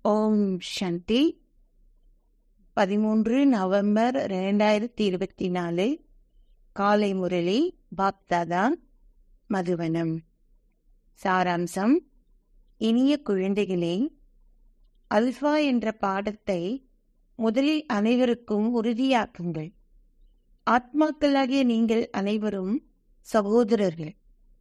ஓம் சாந்தி பதிமூன்று நவம்பர் ரெண்டாயிரத்தி இருபத்தி நாலு காலை முரளி பாப்தாதா மதுவனம் சாராம்சம் இனிய குழந்தைகளே அல்ஃபா என்ற பாடத்தை முதலில் அனைவருக்கும் உறுதியாக்குங்கள் ஆத்மாக்களாகிய நீங்கள் அனைவரும் சகோதரர்கள்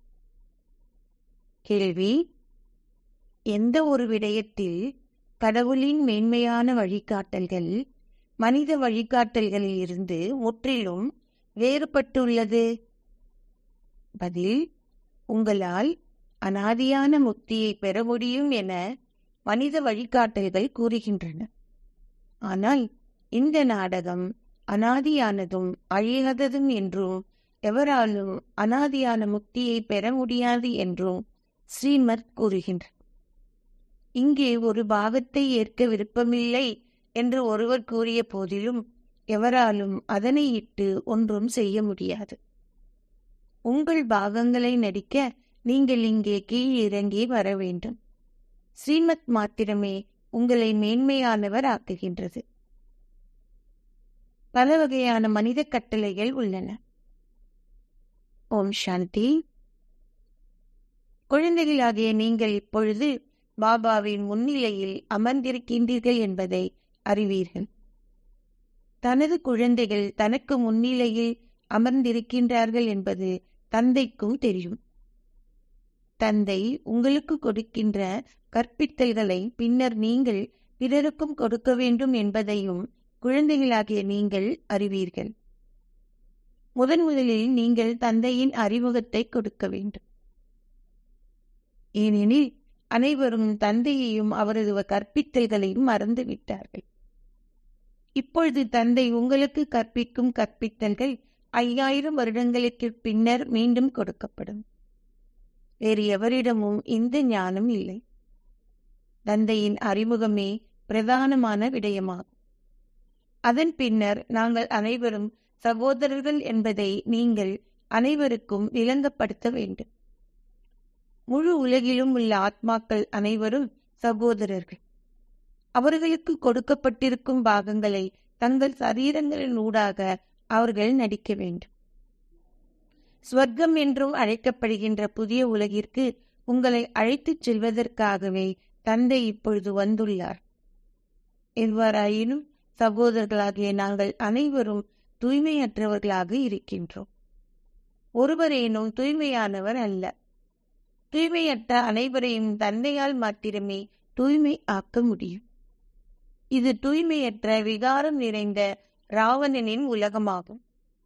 கேள்வி எந்த ஒரு விடயத்தில் கடவுளின் மேன்மையான வழிகாட்டல்கள் மனித வழிகாட்டல்களில் இருந்து முற்றிலும் வேறுபட்டுள்ளது பதில் உங்களால் அனாதியான முக்தியை பெற முடியும் என மனித வழிகாட்டல்கள் கூறுகின்றன ஆனால் இந்த நாடகம் அனாதியானதும் அழியாததும் என்றும் எவராலும் அனாதியான முக்தியை பெற முடியாது என்றும் ஸ்ரீமத் கூறுகின்றார் இங்கே ஒரு பாகத்தை ஏற்க விருப்பமில்லை என்று ஒருவர் கூறிய போதிலும் எவராலும் அதனை இட்டு ஒன்றும் செய்ய முடியாது உங்கள் பாகங்களை நடிக்க நீங்கள் இங்கே கீழ் இறங்கி வர வேண்டும் ஸ்ரீமத் மாத்திரமே உங்களை மேன்மையானவர் ஆக்குகின்றது பல வகையான மனித கட்டளைகள் உள்ளன ஓம் சாந்தி குழந்தைகளாகிய நீங்கள் இப்பொழுது பாபாவின் முன்னிலையில் அமர்ந்திருக்கின்றீர்கள் என்பதை அறிவீர்கள் தனது குழந்தைகள் தனக்கு முன்னிலையில் அமர்ந்திருக்கின்றார்கள் என்பது தந்தைக்கும் தெரியும் தந்தை உங்களுக்கு கொடுக்கின்ற கற்பித்தல்களை பின்னர் நீங்கள் பிறருக்கும் கொடுக்க வேண்டும் என்பதையும் குழந்தைகளாகிய நீங்கள் அறிவீர்கள் முதன் முதலில் நீங்கள் தந்தையின் அறிமுகத்தை கொடுக்க வேண்டும் ஏனெனில் அனைவரும் தந்தையையும் அவரது கற்பித்தல்களையும் மறந்துவிட்டார்கள் இப்பொழுது தந்தை உங்களுக்கு கற்பிக்கும் கற்பித்தல்கள் ஐயாயிரம் வருடங்களுக்கு பின்னர் மீண்டும் கொடுக்கப்படும் வேறு எவரிடமும் இந்த ஞானம் இல்லை தந்தையின் அறிமுகமே பிரதானமான விடயமாகும் அதன் பின்னர் நாங்கள் அனைவரும் சகோதரர்கள் என்பதை நீங்கள் அனைவருக்கும் விளங்கப்படுத்த வேண்டும் முழு உலகிலும் உள்ள ஆத்மாக்கள் அனைவரும் சகோதரர்கள் அவர்களுக்கு கொடுக்கப்பட்டிருக்கும் பாகங்களை தங்கள் சரீரங்களின் ஊடாக அவர்கள் நடிக்க வேண்டும் ஸ்வர்க்கம் என்றும் அழைக்கப்படுகின்ற புதிய உலகிற்கு உங்களை அழைத்துச் செல்வதற்காகவே தந்தை இப்பொழுது வந்துள்ளார் எவ்வாறாயினும் சகோதரர்களாகிய நாங்கள் அனைவரும் தூய்மையற்றவர்களாக இருக்கின்றோம் ஒருவரேனும் தூய்மையானவர் அல்ல தூய்மையற்ற அனைவரையும் தந்தையால் மாத்திரமே தூய்மை ஆக்க முடியும் இது தூய்மையற்ற விகாரம் நிறைந்த ராவணனின் உலகமாகும்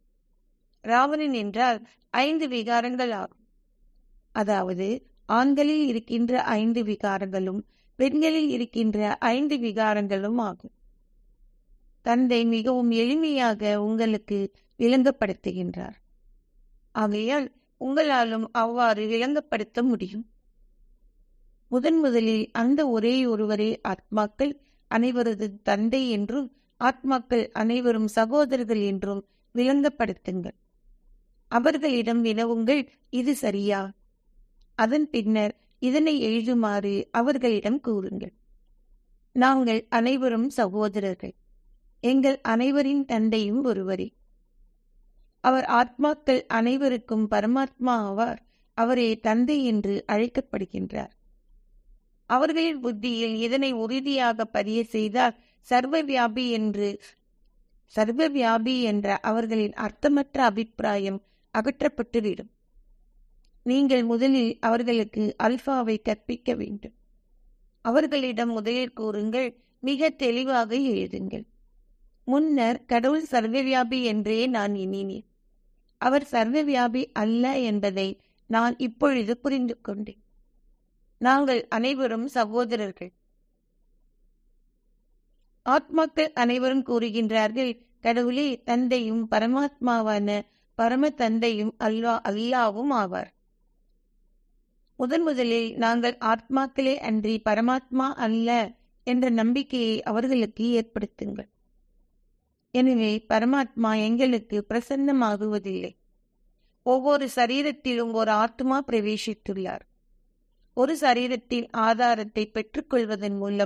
ராவணன் என்றால் ஐந்து விகாரங்கள் ஆகும் அதாவது ஆண்களில் இருக்கின்ற ஐந்து விகாரங்களும் பெண்களில் இருக்கின்ற ஐந்து விகாரங்களும் ஆகும் தந்தை மிகவும் எளிமையாக உங்களுக்கு விளங்கப்படுத்துகின்றார் ஆகையால் உங்களாலும் அவ்வாறு விளங்கப்படுத்த முடியும் முதன் முதலில் அந்த ஒரே ஒருவரே ஆத்மாக்கள் அனைவரது தந்தை என்றும் ஆத்மாக்கள் அனைவரும் சகோதரர்கள் என்றும் விளங்கப்படுத்துங்கள் அவர்களிடம் வினவுங்கள் இது சரியா அதன் பின்னர் இதனை எழுதுமாறு அவர்களிடம் கூறுங்கள் நாங்கள் அனைவரும் சகோதரர்கள் எங்கள் அனைவரின் தந்தையும் ஒருவரே அவர் ஆத்மாக்கள் அனைவருக்கும் பரமாத்மா ஆவார் அவரே தந்தை என்று அழைக்கப்படுகின்றார் அவர்களின் புத்தியில் இதனை உறுதியாக பதிய செய்தால் சர்வ வியாபி என்று சர்வ வியாபி என்ற அவர்களின் அர்த்தமற்ற அபிப்பிராயம் அகற்றப்பட்டுவிடும் நீங்கள் முதலில் அவர்களுக்கு அல்பாவை கற்பிக்க வேண்டும் அவர்களிடம் முதலில் கூறுங்கள் மிக தெளிவாக எழுதுங்கள் முன்னர் கடவுள் சர்வவியாபி என்றே நான் எண்ணினேன் அவர் சர்வவியாபி அல்ல என்பதை நான் இப்பொழுது புரிந்து கொண்டேன் நாங்கள் அனைவரும் சகோதரர்கள் ஆத்மாக்கள் அனைவரும் கூறுகின்றார்கள் கடவுளே தந்தையும் பரமாத்மாவான பரம தந்தையும் அல்லா அல்லாவும் ஆவார் முதன் முதலில் நாங்கள் ஆத்மாக்களே அன்றி பரமாத்மா அல்ல என்ற நம்பிக்கையை அவர்களுக்கு ஏற்படுத்துங்கள் எனவே பரமாத்மா எங்களுக்கு பிரசன்னமாகுவதில்லை ஒவ்வொரு சரீரத்திலும் ஒரு ஆத்மா பிரவேசித்துள்ளார் ஒரு சரீரத்தின் ஆதாரத்தை பெற்றுக்கொள்வதன் மூலம்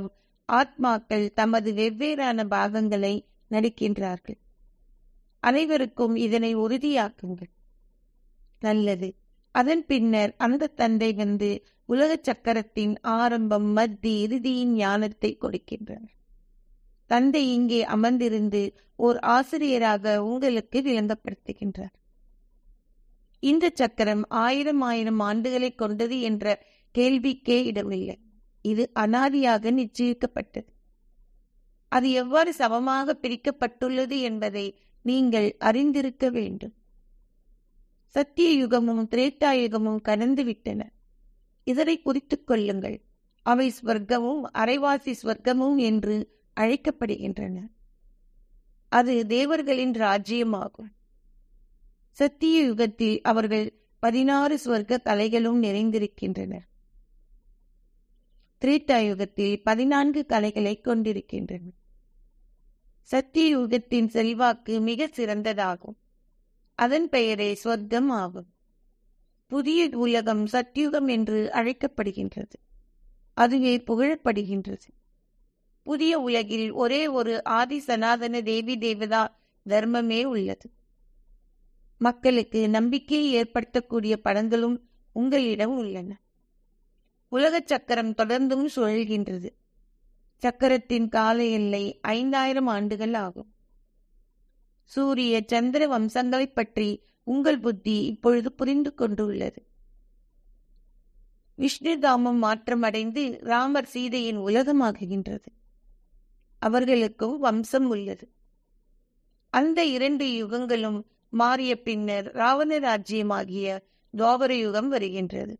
ஆத்மாக்கள் தமது வெவ்வேறான பாகங்களை நடிக்கின்றார்கள் அனைவருக்கும் இதனை உறுதியாக்குங்கள் நல்லது அதன் பின்னர் அந்த தந்தை வந்து உலக சக்கரத்தின் ஆரம்பம் மத்தி இறுதியின் ஞானத்தை கொடுக்கின்றார் தந்தை இங்கே அமர்ந்திருந்து ஓர் ஆசிரியராக உங்களுக்கு விளங்கப்படுத்துகின்றார் இந்த சக்கரம் ஆயிரம் ஆயிரம் ஆண்டுகளை கொண்டது என்ற கேள்விக்கே இடமில்லை இது அனாதியாக நிச்சயிக்கப்பட்டது அது எவ்வாறு சமமாக பிரிக்கப்பட்டுள்ளது என்பதை நீங்கள் அறிந்திருக்க வேண்டும் சத்திய யுகமும் திரேட்டா யுகமும் கடந்து விட்டன இதனை குறித்துக் கொள்ளுங்கள் அவை ஸ்வர்க்கமும் அரைவாசி ஸ்வர்க்கமும் என்று அழைக்கப்படுகின்றன அது தேவர்களின் ராஜ்யமாகும் சத்திய யுகத்தில் அவர்கள் பதினாறு ஸ்வர்க்க கலைகளும் நிறைந்திருக்கின்றனர் திரேட்டா யுகத்தில் பதினான்கு கலைகளை கொண்டிருக்கின்றன சத்திய யுகத்தின் செல்வாக்கு மிக சிறந்ததாகும் அதன் பெயரே சொர்க்கம் ஆகும் புதிய உலகம் சத்யுகம் என்று அழைக்கப்படுகின்றது அதுவே புகழப்படுகின்றது புதிய உலகில் ஒரே ஒரு ஆதி சனாதன தேவி தேவதா தர்மமே உள்ளது மக்களுக்கு நம்பிக்கையை ஏற்படுத்தக்கூடிய படங்களும் உங்களிடம் உள்ளன உலக சக்கரம் தொடர்ந்தும் சுழல்கின்றது சக்கரத்தின் கால எல்லை ஐந்தாயிரம் ஆண்டுகள் ஆகும் சூரிய சந்திர வம்சங்களைப் பற்றி உங்கள் புத்தி இப்பொழுது புரிந்து கொண்டுள்ளது விஷ்ணுதாமம் மாற்றமடைந்து ராமர் சீதையின் உலகமாகுகின்றது அவர்களுக்கும் வம்சம் உள்ளது அந்த இரண்டு யுகங்களும் மாறிய பின்னர் ராவண ராஜ்யமாகிய துவாபர யுகம் வருகின்றது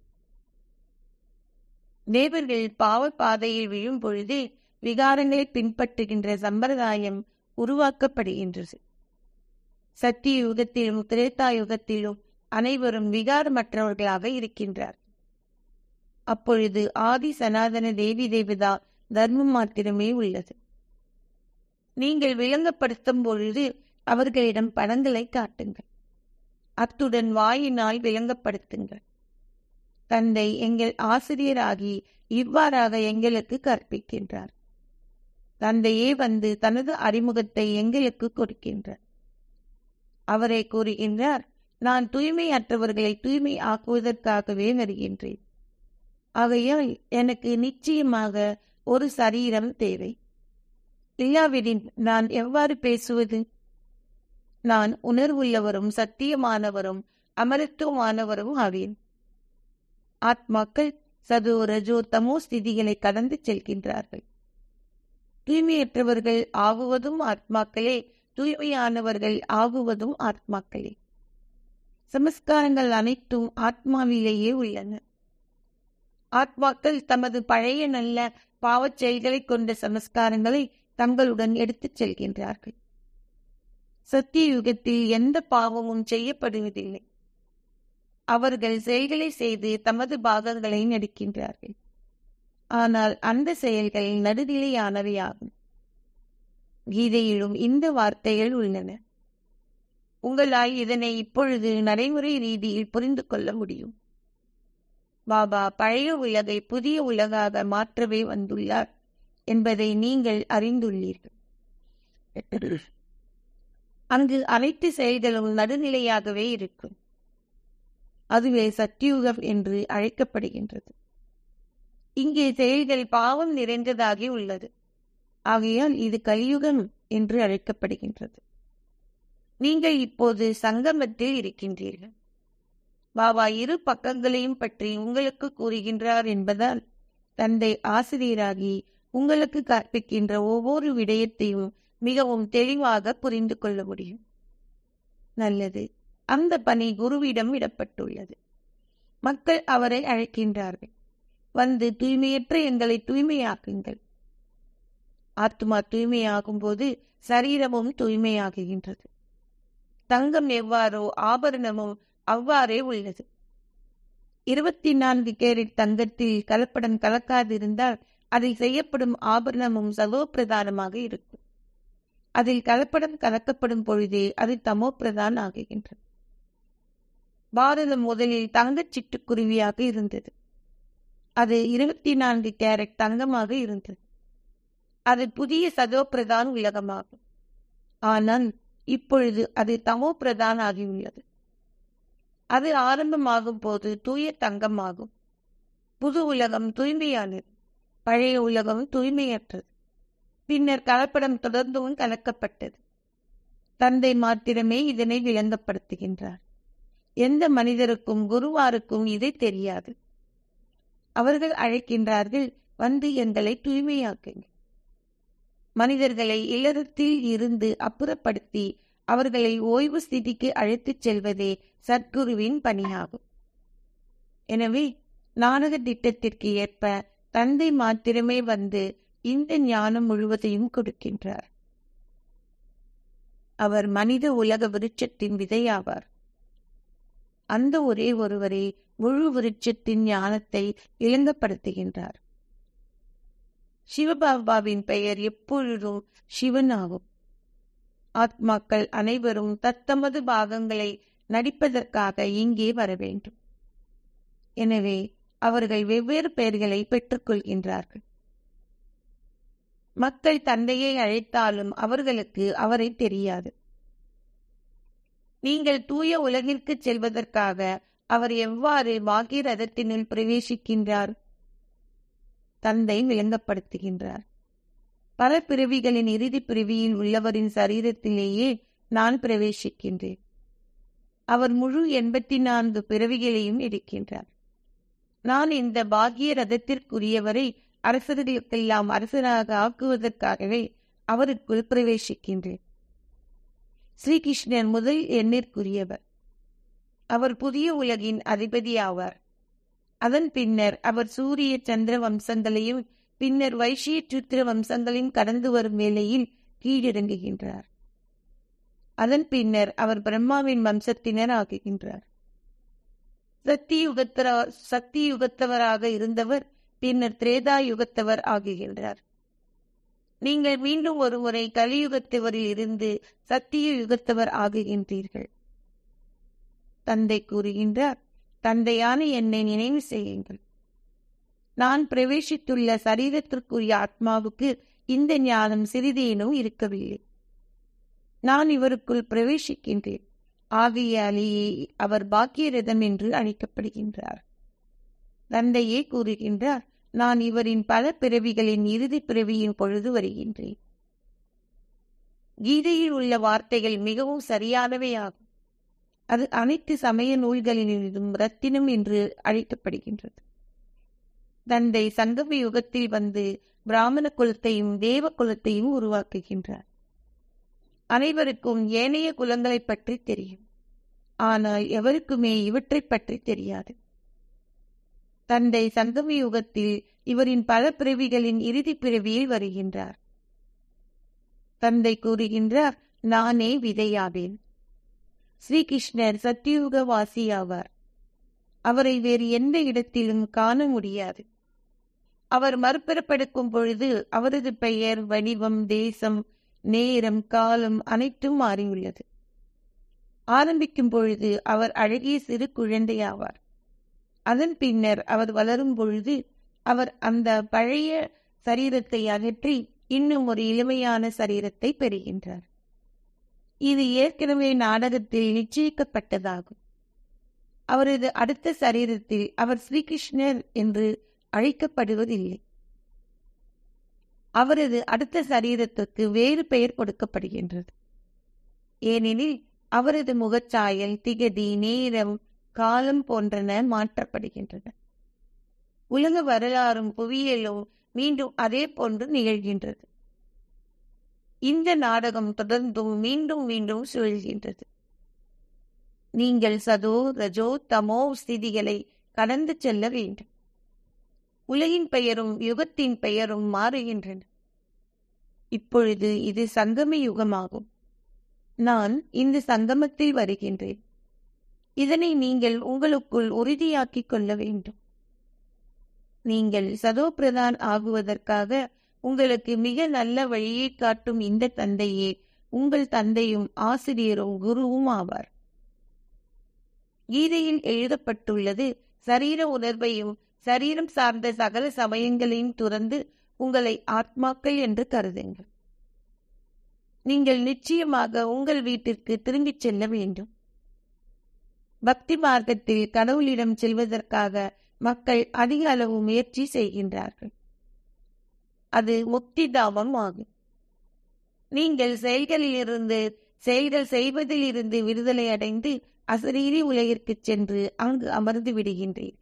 தேவர்கள் பாவ பாதையில் விழும் பொழுது விகாரங்களை பின்பற்றுகின்ற சம்பிரதாயம் உருவாக்கப்படுகின்றது சத்திய யுகத்திலும் திரேதா யுகத்திலும் அனைவரும் விகாரமற்றவர்களாக இருக்கின்றார் அப்பொழுது ஆதி சனாதன தேவி தேவதா தர்மம் மாத்திரமே உள்ளது நீங்கள் விளங்கப்படுத்தும் பொழுது அவர்களிடம் படங்களை காட்டுங்கள் அத்துடன் வாயினால் விளங்கப்படுத்துங்கள் தந்தை எங்கள் ஆசிரியராகி இவ்வாறாக எங்களுக்கு கற்பிக்கின்றார் தந்தையே வந்து தனது அறிமுகத்தை எங்களுக்கு கொடுக்கின்றார் அவரை கூறுகின்றார் நான் தூய்மையற்றவர்களை தூய்மை ஆக்குவதற்காகவே வருகின்றேன் ஆகையால் எனக்கு நிச்சயமாக ஒரு சரீரம் தேவை இல்லாவிடின் நான் எவ்வாறு பேசுவது நான் உணர்வுள்ளவரும் சத்தியமானவரும் அமரத்துவமானவரும் ஆவேன் ஆத்மாக்கள் சதோ ரஜோ தமோ ஸ்திதிகளை கடந்து செல்கின்றார்கள் தூய்மையற்றவர்கள் ஆகுவதும் ஆத்மாக்களே தூய்மையானவர்கள் ஆகுவதும் ஆத்மாக்களே சமஸ்காரங்கள் அனைத்தும் ஆத்மாவிலேயே உள்ளன ஆத்மாக்கள் தமது பழைய நல்ல பாவச் செயல்களை கொண்ட சமஸ்காரங்களை தங்களுடன் எடுத்துச் செல்கின்றார்கள் சத்திய யுகத்தில் எந்த பாவமும் செய்யப்படுவதில்லை அவர்கள் செயல்களை செய்து தமது பாகங்களை நடிக்கின்றார்கள் ஆனால் அந்த செயல்கள் நடுநிலையானவையாகும் கீதையிலும் இந்த வார்த்தைகள் உள்ளன உங்களால் இதனை இப்பொழுது நடைமுறை ரீதியில் புரிந்து கொள்ள முடியும் பாபா பழைய உலகை புதிய உலகாக மாற்றவே வந்துள்ளார் என்பதை நீங்கள் அறிந்துள்ளீர்கள் அங்கு அனைத்து செயல்களும் நடுநிலையாகவே இருக்கும் அதுவே சத்தியுகம் என்று அழைக்கப்படுகின்றது இங்கே செயல்கள் பாவம் நிறைந்ததாகி உள்ளது ஆகையால் இது கலியுகம் என்று அழைக்கப்படுகின்றது நீங்கள் இப்போது சங்கமத்தில் இருக்கின்றீர்கள் பாபா இரு பக்கங்களையும் பற்றி உங்களுக்கு கூறுகின்றார் என்பதால் தந்தை ஆசிரியராகி உங்களுக்கு கற்பிக்கின்ற ஒவ்வொரு விடயத்தையும் மிகவும் தெளிவாக புரிந்து கொள்ள முடியும் நல்லது அந்த பணி குருவிடம் விடப்பட்டுள்ளது மக்கள் அவரை அழைக்கின்றார்கள் வந்து தூய்மையற்ற எங்களை தூய்மையாக்குங்கள் ஆத்மா தூய்மையாகும் போது சரீரமும் தூய்மையாகுகின்றது தங்கம் எவ்வாறோ ஆபரணமும் அவ்வாறே உள்ளது இருபத்தி நான்கு கேரட் தங்கத்தில் கலப்படம் கலக்காதிருந்தால் அதில் செய்யப்படும் ஆபரணமும் சதோ பிரதானமாக இருக்கும் அதில் கலப்படம் கலக்கப்படும் பொழுதே அது தமோ பிரதான் ஆகுகின்றது பாரதம் முதலில் தங்கச் சிட்டுக்குருவியாக இருந்தது அது இருபத்தி நான்கு கேரட் தங்கமாக இருந்தது அது புதிய சதோ பிரதான் உலகமாகும் ஆனால் இப்பொழுது அது தமோ பிரதான் ஆகியுள்ளது அது ஆரம்பமாகும் போது தூய தங்கமாகும் புது உலகம் தூய்மையானது பழைய உலகம் தூய்மையற்றது பின்னர் கலப்படம் தொடர்ந்தும் கலக்கப்பட்டது தந்தை மாத்திரமே இதனை விளங்கப்படுத்துகின்றார் எந்த மனிதருக்கும் குருவாருக்கும் இது தெரியாது அவர்கள் அழைக்கின்றார்கள் வந்து எங்களை தூய்மையாக்குங்கள் மனிதர்களை இல்லறத்தில் இருந்து அப்புறப்படுத்தி அவர்களை ஓய்வு ஸ்திதிக்கு அழைத்துச் செல்வதே சத்குருவின் பணியாகும் எனவே நாடக திட்டத்திற்கு ஏற்ப தந்தை மாத்திரமே வந்து இந்த ஞானம் முழுவதையும் கொடுக்கின்றார் அவர் மனித உலக விருட்சத்தின் விதையாவார் அந்த ஒரே ஒருவரே முழு விருட்சத்தின் ஞானத்தை இளங்கப்படுத்துகின்றார் சிவபாபாவின் பெயர் எப்பொழுதும் சிவன் ஆகும் ஆத்மாக்கள் அனைவரும் தத்தமது பாகங்களை நடிப்பதற்காக இங்கே வர வேண்டும் எனவே அவர்கள் வெவ்வேறு பெயர்களை பெற்றுக்கொள்கின்றார்கள் மக்கள் தந்தையை அழைத்தாலும் அவர்களுக்கு அவரை தெரியாது நீங்கள் தூய உலகிற்கு செல்வதற்காக அவர் எவ்வாறு பாகிரதத்தினுள் பிரவேசிக்கின்றார் தந்தை விளங்கப்படுத்துகின்றார் பல பிறவிகளின் இறுதி பிறவியில் உள்ளவரின் சரீரத்திலேயே நான் பிரவேசிக்கின்றேன் அவர் முழு எண்பத்தி நான்கு பிறவிகளையும் எடுக்கின்றார் நான் இந்த பாகிய ரதத்திற்குரியவரை அரசர்களுக்கெல்லாம் அரசராக ஆக்குவதற்காகவே அவருக்குள் பிரவேசிக்கின்றேன் ஸ்ரீகிருஷ்ணர் முதல் எண்ணிற்குரியவர் அவர் புதிய உலகின் அதிபதி ஆவார் அதன் பின்னர் அவர் சூரிய சந்திர வம்சங்களையும் பின்னர் வைசிய சுத்திர வம்சங்களையும் கடந்து வரும் வேளையில் கீழிறங்குகின்றார் அதன் பின்னர் அவர் பிரம்மாவின் வம்சத்தினர் ஆகுகின்றார் சக்தி யுகத்தர சக்தி யுகத்தவராக இருந்தவர் பின்னர் திரேதா யுகத்தவர் ஆகுகின்றார் நீங்கள் மீண்டும் ஒருமுறை கலியுகத்தவரில் இருந்து சத்திய யுகத்தவர் ஆகுகின்றீர்கள் தந்தை கூறுகின்றார் தந்தையான என்னை நினைவு செய்யுங்கள் நான் பிரவேசித்துள்ள சரீரத்திற்குரிய ஆத்மாவுக்கு இந்த ஞானம் சிறிதேனும் இருக்கவில்லை நான் இவருக்குள் பிரவேசிக்கின்றேன் ஆகையாலேயே அவர் பாக்கியரதம் என்று அழைக்கப்படுகின்றார் தந்தையே கூறுகின்றார் நான் இவரின் பல பிறவிகளின் இறுதி பிறவியின் பொழுது வருகின்றேன் கீதையில் உள்ள வார்த்தைகள் மிகவும் சரியானவையாகும் அது அனைத்து சமய நூல்களிலும் ரத்தினம் என்று அழைக்கப்படுகின்றது தந்தை சங்கம யுகத்தில் வந்து பிராமண குலத்தையும் தேவ குலத்தையும் உருவாக்குகின்றார் அனைவருக்கும் ஏனைய குலங்களை பற்றி தெரியும் ஆனால் எவருக்குமே இவற்றை பற்றி தெரியாது தந்தை சங்கம யுகத்தில் இவரின் பல பிறவிகளின் இறுதி பிறவியில் வருகின்றார் தந்தை கூறுகின்றார் நானே விதையாவேன் ஸ்ரீகிருஷ்ணர் சத்தியுக வாசியாவார் அவரை வேறு எந்த இடத்திலும் காண முடியாது அவர் மறுபிறப்பெடுக்கும் பொழுது அவரது பெயர் வடிவம் தேசம் நேரம் காலம் அனைத்தும் மாறியுள்ளது ஆரம்பிக்கும் பொழுது அவர் அழகிய சிறு குழந்தையாவார் அதன் பின்னர் அவர் வளரும் பொழுது அவர் அந்த பழைய சரீரத்தை அகற்றி இன்னும் ஒரு இளமையான சரீரத்தை பெறுகின்றார் இது ஏற்கனவே நாடகத்தில் நிச்சயிக்கப்பட்டதாகும் அவரது அடுத்த சரீரத்தில் அவர் ஸ்ரீகிருஷ்ணர் என்று அழைக்கப்படுவதில்லை அவரது அடுத்த சரீரத்திற்கு வேறு பெயர் கொடுக்கப்படுகின்றது ஏனெனில் அவரது முகச்சாயல் திகதி நேரம் காலம் போன்றன மாற்றப்படுகின்றன உலக வரலாறும் புவியியலும் மீண்டும் அதே போன்று நிகழ்கின்றது இந்த நாடகம் தொடர்ந்தும் மீண்டும் மீண்டும் சுழல்கின்றது நீங்கள் சதோ ரஜோ தமோ ஸ்திதிகளை கடந்து செல்ல வேண்டும் உலகின் பெயரும் யுகத்தின் பெயரும் மாறுகின்றன இப்பொழுது இது சங்கம யுகமாகும் நான் இந்த சங்கமத்தில் வருகின்றேன் இதனை நீங்கள் உங்களுக்குள் உறுதியாக்கிக் கொள்ள வேண்டும் நீங்கள் சதோ பிரதான் ஆகுவதற்காக உங்களுக்கு மிக நல்ல வழியை காட்டும் இந்த தந்தையே உங்கள் தந்தையும் ஆசிரியரும் குருவும் ஆவார் கீதையில் எழுதப்பட்டுள்ளது சரீர உணர்வையும் சரீரம் சார்ந்த சகல சமயங்களையும் துறந்து உங்களை ஆத்மாக்கள் என்று கருதுங்கள் நீங்கள் நிச்சயமாக உங்கள் வீட்டிற்கு திரும்பிச் செல்ல வேண்டும் பக்தி மார்க்கத்தில் கடவுளிடம் செல்வதற்காக மக்கள் அதிக அளவு முயற்சி செய்கின்றார்கள் அது முக்தி தாமம் ஆகும் நீங்கள் செயல்களிலிருந்து செயல்கள் செய்வதில் இருந்து விடுதலை அடைந்து அசரீரி உலகிற்கு சென்று அங்கு அமர்ந்து விடுகின்றீர்கள்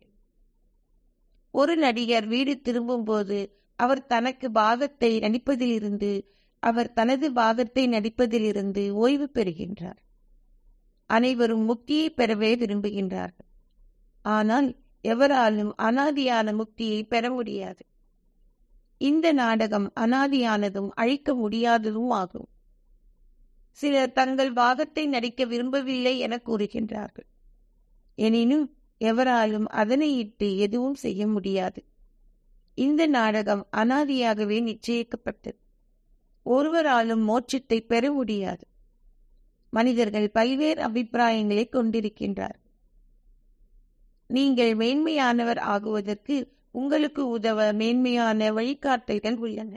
ஒரு நடிகர் வீடு திரும்பும் போது அவர் தனக்கு பாகத்தை நடிப்பதிலிருந்து அவர் தனது பாகத்தை நடிப்பதிலிருந்து ஓய்வு பெறுகின்றார் அனைவரும் முக்தியை பெறவே விரும்புகின்றார்கள் ஆனால் எவராலும் அனாதியான முக்தியை பெற முடியாது இந்த நாடகம் அனாதியானதும் அழிக்க முடியாததும் ஆகும் சிலர் தங்கள் பாகத்தை நடிக்க விரும்பவில்லை என கூறுகின்றார்கள் எனினும் எவராலும் அதனை இட்டு எதுவும் செய்ய முடியாது இந்த நாடகம் அனாதியாகவே நிச்சயிக்கப்பட்டது ஒருவராலும் மோட்சத்தை பெற முடியாது மனிதர்கள் பல்வேறு அபிப்பிராயங்களை கொண்டிருக்கின்றார் நீங்கள் மேன்மையானவர் ஆகுவதற்கு உங்களுக்கு உதவ மேன்மையான வழிகாட்டல்கள் உள்ளன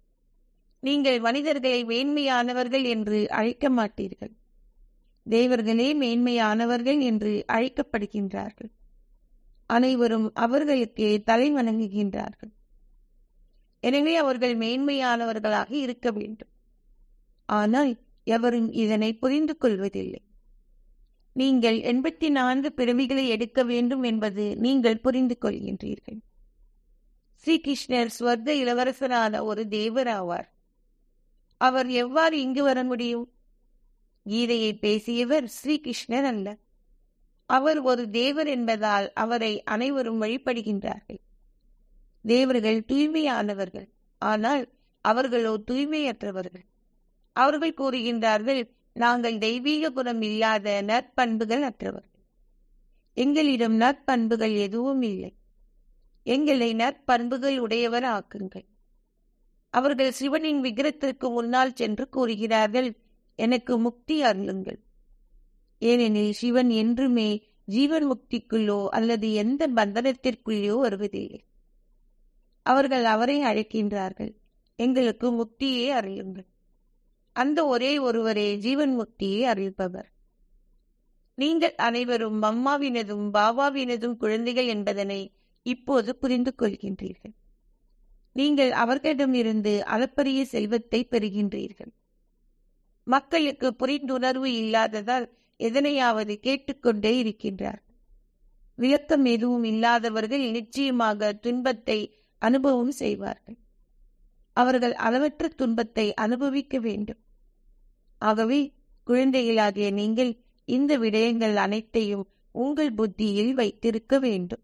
நீங்கள் மனிதர்களை மேன்மையானவர்கள் என்று அழைக்க மாட்டீர்கள் தேவர்களே மேன்மையானவர்கள் என்று அழைக்கப்படுகின்றார்கள் அனைவரும் அவர்களுக்கு தலை வணங்குகின்றார்கள் எனவே அவர்கள் மேன்மையானவர்களாக இருக்க வேண்டும் ஆனால் எவரும் இதனை புரிந்து கொள்வதில்லை நீங்கள் எண்பத்தி நான்கு பிறவிகளை எடுக்க வேண்டும் என்பது நீங்கள் புரிந்து கொள்கின்றீர்கள் ஸ்ரீகிருஷ்ணர் ஸ்வர்க இளவரசரான ஒரு தேவர் ஆவார் அவர் எவ்வாறு இங்கு வர முடியும் கீதையை பேசியவர் ஸ்ரீகிருஷ்ணர் அல்ல அவர் ஒரு தேவர் என்பதால் அவரை அனைவரும் வழிபடுகின்றார்கள் தேவர்கள் தூய்மையானவர்கள் ஆனால் அவர்களோ தூய்மையற்றவர்கள் அவர்கள் கூறுகின்றார்கள் நாங்கள் தெய்வீக குணம் இல்லாத நற்பண்புகள் அற்றவர்கள் எங்களிடம் நற்பண்புகள் எதுவும் இல்லை எங்களை நற்பண்புகள் உடையவர் ஆக்குங்கள் அவர்கள் சிவனின் விக்கிரத்திற்கு முன்னால் சென்று கூறுகிறார்கள் எனக்கு முக்தி அருளுங்கள் ஏனெனில் சிவன் என்றுமே ஜீவன் முக்திக்குள்ளோ அல்லது எந்த பந்தனத்திற்குள்ளோ வருவதில்லை அவர்கள் அவரை அழைக்கின்றார்கள் எங்களுக்கு முக்தியே அருளுங்கள் அந்த ஒரே ஒருவரே ஜீவன் முக்தியை அறிவிப்பவர் நீங்கள் அனைவரும் மம்மாவினதும் பாபாவினதும் குழந்தைகள் என்பதனை இப்போது புரிந்து கொள்கின்றீர்கள் நீங்கள் அவர்களிடமிருந்து அளப்பரிய செல்வத்தை பெறுகின்றீர்கள் மக்களுக்கு புரிந்துணர்வு இல்லாததால் எதனையாவது கேட்டுக்கொண்டே இருக்கின்றார் விளக்கம் எதுவும் இல்லாதவர்கள் நிச்சயமாக துன்பத்தை அனுபவம் செய்வார்கள் அவர்கள் அளவற்ற துன்பத்தை அனுபவிக்க வேண்டும் ஆகவே குழந்தைகளாகிய நீங்கள் இந்த விடயங்கள் அனைத்தையும் உங்கள் புத்தியில் வைத்திருக்க வேண்டும்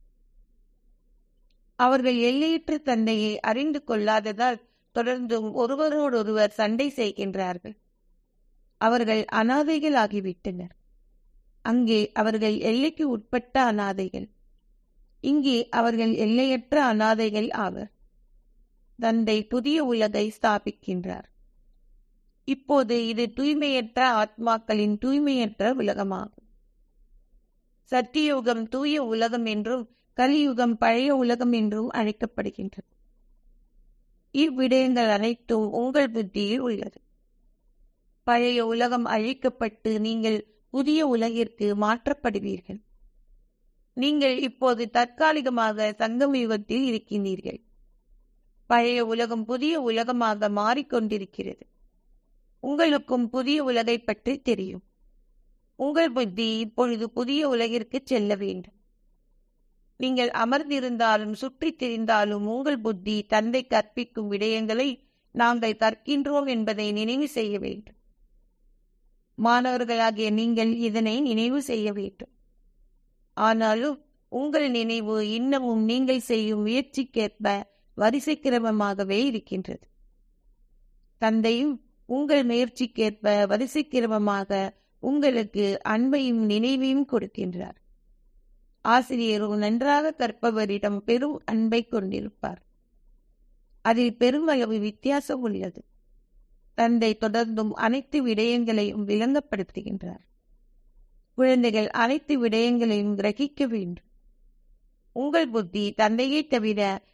அவர்கள் எல்லையற்ற தன்மையை அறிந்து கொள்ளாததால் தொடர்ந்தும் ஒருவரோடொருவர் சண்டை செய்கின்றார்கள் அவர்கள் அனாதைகள் ஆகிவிட்டனர் அங்கே அவர்கள் எல்லைக்கு உட்பட்ட அனாதைகள் இங்கே அவர்கள் எல்லையற்ற அனாதைகள் ஆவர் தந்தை புதிய உலகை ஸ்தாபிக்கின்றார் இப்போது இது தூய்மையற்ற ஆத்மாக்களின் தூய்மையற்ற உலகமாகும் சத்தியுகம் தூய உலகம் என்றும் கலியுகம் பழைய உலகம் என்றும் அழைக்கப்படுகின்றது இவ்விடயங்கள் அனைத்தும் உங்கள் புத்தியில் உள்ளது பழைய உலகம் அழிக்கப்பட்டு நீங்கள் புதிய உலகிற்கு மாற்றப்படுவீர்கள் நீங்கள் இப்போது தற்காலிகமாக சங்கம் யுகத்தில் இருக்கின்றீர்கள் பழைய உலகம் புதிய உலகமாக மாறிக்கொண்டிருக்கிறது உங்களுக்கும் புதிய உலகை பற்றி தெரியும் உங்கள் புத்தி இப்பொழுது புதிய உலகிற்கு செல்ல வேண்டும் நீங்கள் அமர்ந்திருந்தாலும் சுற்றித் திரிந்தாலும் உங்கள் புத்தி தந்தை கற்பிக்கும் விடயங்களை நாங்கள் கற்கின்றோம் என்பதை நினைவு செய்ய வேண்டும் மாணவர்களாகிய நீங்கள் இதனை நினைவு செய்ய வேண்டும் ஆனாலும் உங்கள் நினைவு இன்னமும் நீங்கள் செய்யும் முயற்சிக்கேற்ப வரிசை கிரமமாகவே இருக்கின்றது தந்தையும் உங்கள் முயற்சிக்கேற்ப வரிசை கிரமமாக உங்களுக்கு அன்பையும் நினைவையும் கொடுக்கின்றார் ஆசிரியரும் நன்றாக கற்பவரிடம் பெரும் அன்பை கொண்டிருப்பார் அதில் பெருமளவு வித்தியாசம் உள்ளது தந்தை தொடர்ந்தும் அனைத்து விடயங்களையும் விளங்கப்படுத்துகின்றார் குழந்தைகள் அனைத்து விடயங்களையும் கிரகிக்க வேண்டும் உங்கள் புத்தி தந்தையை தவிர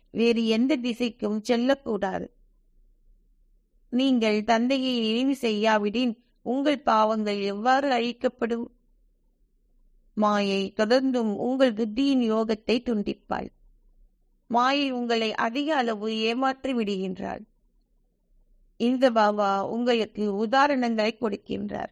வேறு எந்த திசைக்கும் செல்லக்கூடாது நீங்கள் தந்தையை நினைவு செய்யாவிடின் உங்கள் பாவங்கள் எவ்வாறு அழிக்கப்படும் மாயை தொடர்ந்தும் உங்கள் புத்தியின் யோகத்தை துண்டிப்பாள் மாயை உங்களை அதிக அளவு ஏமாற்றி விடுகின்றாள் இந்த பாபா உங்களுக்கு உதாரணங்களை கொடுக்கின்றார்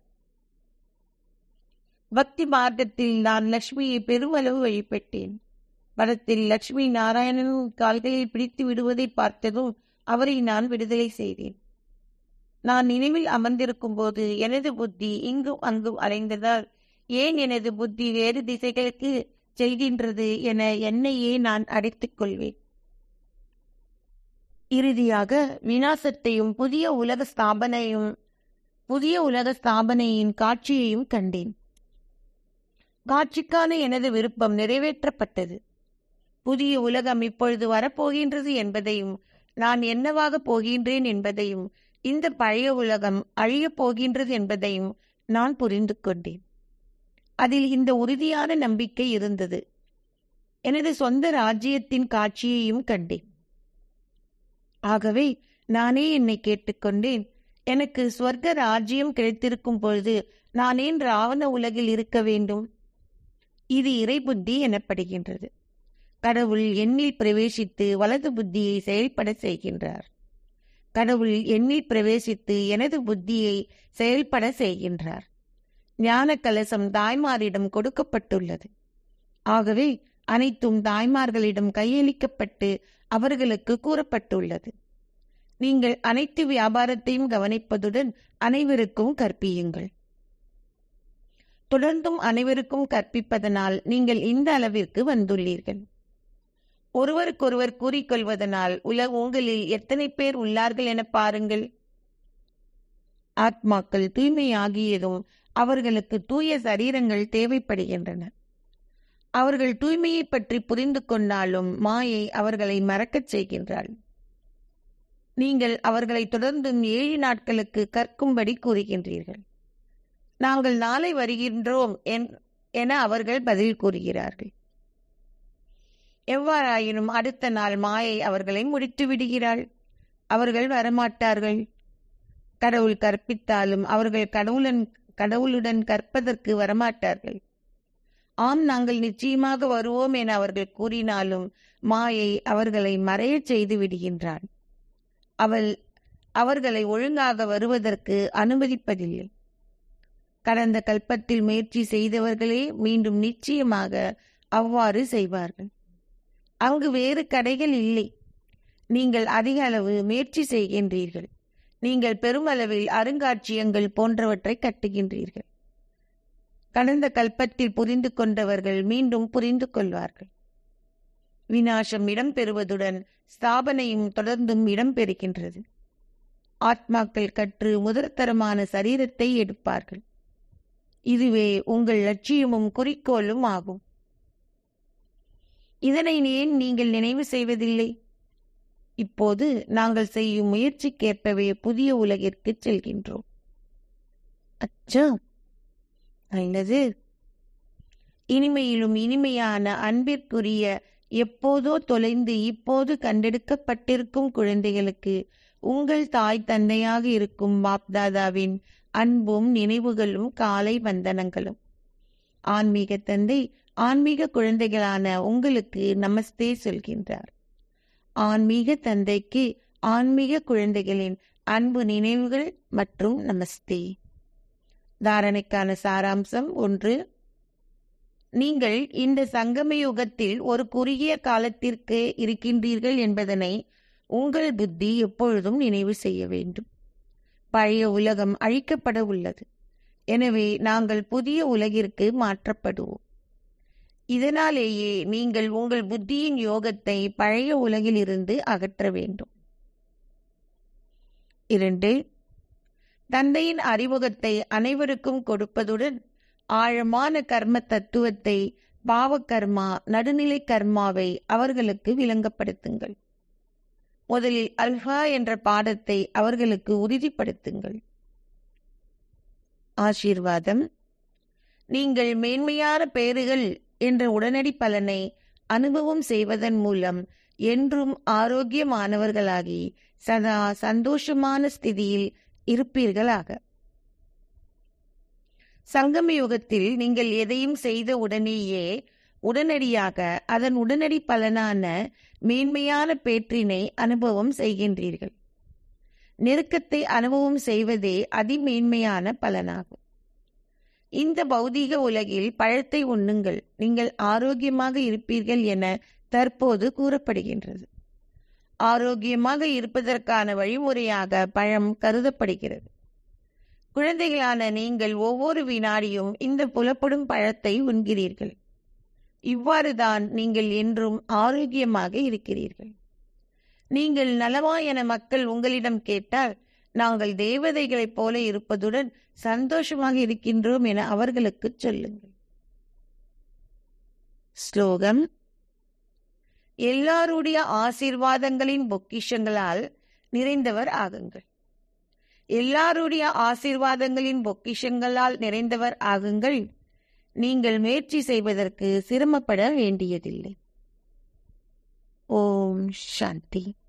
பக்தி மார்க்கத்தில் நான் லட்சுமியை பெருமளவு வழிபட்டேன் படத்தில் லட்சுமி நாராயணனும் கால்களில் பிடித்து விடுவதை பார்த்ததும் அவரை நான் விடுதலை செய்தேன் நான் நினைவில் அமர்ந்திருக்கும் போது எனது புத்தி இங்கும் அங்கும் அலைந்ததால் ஏன் எனது புத்தி வேறு திசைகளுக்கு செய்கின்றது என என்னையே நான் அடைத்துக் கொள்வேன் இறுதியாக வினாசத்தையும் புதிய உலக ஸ்தாபனையும் புதிய உலக ஸ்தாபனையின் காட்சியையும் கண்டேன் காட்சிக்கான எனது விருப்பம் நிறைவேற்றப்பட்டது புதிய உலகம் இப்பொழுது வரப்போகின்றது என்பதையும் நான் என்னவாக போகின்றேன் என்பதையும் இந்த பழைய உலகம் அழியப் போகின்றது என்பதையும் நான் புரிந்து கொண்டேன் அதில் இந்த உறுதியான நம்பிக்கை இருந்தது எனது சொந்த ராஜ்யத்தின் காட்சியையும் கண்டேன் ஆகவே நானே என்னை கேட்டுக்கொண்டேன் எனக்கு ஸ்வர்க்க ராஜ்யம் கிடைத்திருக்கும் பொழுது நான் ஏன் ராவண உலகில் இருக்க வேண்டும் இது இறை புத்தி எனப்படுகின்றது கடவுள் எண்ணில் பிரவேசித்து வலது புத்தியை செயல்பட செய்கின்றார் கடவுள் எண்ணில் பிரவேசித்து எனது புத்தியை செயல்பட செய்கின்றார் ஞான கலசம் தாய்மாரிடம் கொடுக்கப்பட்டுள்ளது ஆகவே அனைத்தும் தாய்மார்களிடம் கையளிக்கப்பட்டு அவர்களுக்கு கூறப்பட்டுள்ளது நீங்கள் அனைத்து வியாபாரத்தையும் கவனிப்பதுடன் அனைவருக்கும் கற்பியுங்கள் தொடர்ந்தும் அனைவருக்கும் கற்பிப்பதனால் நீங்கள் இந்த அளவிற்கு வந்துள்ளீர்கள் ஒருவருக்கொருவர் கூறிக்கொள்வதனால் உலக உங்களில் எத்தனை பேர் உள்ளார்கள் என பாருங்கள் ஆத்மாக்கள் தூய்மையாகியதும் அவர்களுக்கு தூய சரீரங்கள் தேவைப்படுகின்றன அவர்கள் தூய்மையை பற்றி புரிந்து கொண்டாலும் மாயை அவர்களை மறக்கச் செய்கின்றாள் நீங்கள் அவர்களை தொடர்ந்தும் ஏழு நாட்களுக்கு கற்கும்படி கூறுகின்றீர்கள் நாங்கள் நாளை வருகின்றோம் என அவர்கள் பதில் கூறுகிறார்கள் எவ்வாறாயினும் அடுத்த நாள் மாயை அவர்களை முடித்து விடுகிறாள் அவர்கள் வரமாட்டார்கள் கடவுள் கற்பித்தாலும் அவர்கள் கடவுளன் கடவுளுடன் கற்பதற்கு வரமாட்டார்கள் ஆம் நாங்கள் நிச்சயமாக வருவோம் என அவர்கள் கூறினாலும் மாயை அவர்களை மறையச் செய்து விடுகின்றான் அவள் அவர்களை ஒழுங்காக வருவதற்கு அனுமதிப்பதில்லை கடந்த கல்பத்தில் முயற்சி செய்தவர்களே மீண்டும் நிச்சயமாக அவ்வாறு செய்வார்கள் அங்கு வேறு கடைகள் இல்லை நீங்கள் அதிக அளவு முயற்சி செய்கின்றீர்கள் நீங்கள் பெருமளவில் அருங்காட்சியகங்கள் போன்றவற்றை கட்டுகின்றீர்கள் கடந்த கல்பத்தில் புரிந்து கொண்டவர்கள் மீண்டும் புரிந்து கொள்வார்கள் வினாசம் இடம்பெறுவதுடன் ஸ்தாபனையும் தொடர்ந்தும் இடம்பெறுகின்றது ஆத்மாக்கள் கற்று முதற்தரமான சரீரத்தை எடுப்பார்கள் இதுவே உங்கள் லட்சியமும் குறிக்கோளும் ஆகும் இதனை ஏன் நீங்கள் நினைவு செய்வதில்லை இப்போது நாங்கள் செய்யும் முயற்சிக்கேற்பவே புதிய உலகிற்கு செல்கின்றோம் அச்சா நல்லது இனிமையிலும் இனிமையான அன்பிற்குரிய எப்போதோ தொலைந்து இப்போது கண்டெடுக்கப்பட்டிருக்கும் குழந்தைகளுக்கு உங்கள் தாய் தந்தையாக இருக்கும் பாப்தாதாவின் அன்பும் நினைவுகளும் காலை வந்தனங்களும் ஆன்மீக தந்தை ஆன்மீக குழந்தைகளான உங்களுக்கு நமஸ்தே சொல்கின்றார் ஆன்மீக தந்தைக்கு ஆன்மீக குழந்தைகளின் அன்பு நினைவுகள் மற்றும் நமஸ்தே தாரணைக்கான சாராம்சம் ஒன்று நீங்கள் இந்த சங்கம யுகத்தில் ஒரு குறுகிய காலத்திற்கு இருக்கின்றீர்கள் என்பதனை உங்கள் புத்தி எப்பொழுதும் நினைவு செய்ய வேண்டும் பழைய உலகம் அழிக்கப்பட உள்ளது எனவே நாங்கள் புதிய உலகிற்கு மாற்றப்படுவோம் இதனாலேயே நீங்கள் உங்கள் புத்தியின் யோகத்தை பழைய உலகில் இருந்து அகற்ற வேண்டும் இரண்டு தந்தையின் அறிமுகத்தை அனைவருக்கும் கொடுப்பதுடன் ஆழமான கர்ம தத்துவத்தை பாவகர்மா நடுநிலை கர்மாவை அவர்களுக்கு விளங்கப்படுத்துங்கள் முதலில் அல்ஃபா என்ற பாடத்தை அவர்களுக்கு உறுதிப்படுத்துங்கள் ஆசீர்வாதம் நீங்கள் மேன்மையான பேறுகள் என்ற உடனடி பலனை அனுபவம் செய்வதன் மூலம் என்றும் ஆரோக்கியமானவர்களாகி சதா சந்தோஷமான ஸ்திதியில் இருப்பீர்களாக சங்கம யுகத்தில் நீங்கள் எதையும் செய்த உடனேயே உடனடியாக அதன் உடனடி பலனான மேன்மையான பேற்றினை அனுபவம் செய்கின்றீர்கள் நெருக்கத்தை அனுபவம் செய்வதே அதிமேன்மையான பலனாகும் இந்த பௌதீக உலகில் பழத்தை உண்ணுங்கள் நீங்கள் ஆரோக்கியமாக இருப்பீர்கள் என தற்போது கூறப்படுகின்றது ஆரோக்கியமாக இருப்பதற்கான வழிமுறையாக பழம் கருதப்படுகிறது குழந்தைகளான நீங்கள் ஒவ்வொரு வினாடியும் இந்த புலப்படும் பழத்தை உண்கிறீர்கள் இவ்வாறுதான் நீங்கள் என்றும் ஆரோக்கியமாக இருக்கிறீர்கள் நீங்கள் நலமா என மக்கள் உங்களிடம் கேட்டால் நாங்கள் தேவதைகளைப் போல இருப்பதுடன் சந்தோஷமாக இருக்கின்றோம் என அவர்களுக்கு சொல்லுங்கள் ஸ்லோகம் எல்லாருடைய ஆசீர்வாதங்களின் பொக்கிஷங்களால் நிறைந்தவர் ஆகுங்கள் எல்லாருடைய ஆசீர்வாதங்களின் பொக்கிஷங்களால் நிறைந்தவர் ஆகுங்கள் நீங்கள் முயற்சி செய்வதற்கு சிரமப்பட வேண்டியதில்லை ஓம் சாந்தி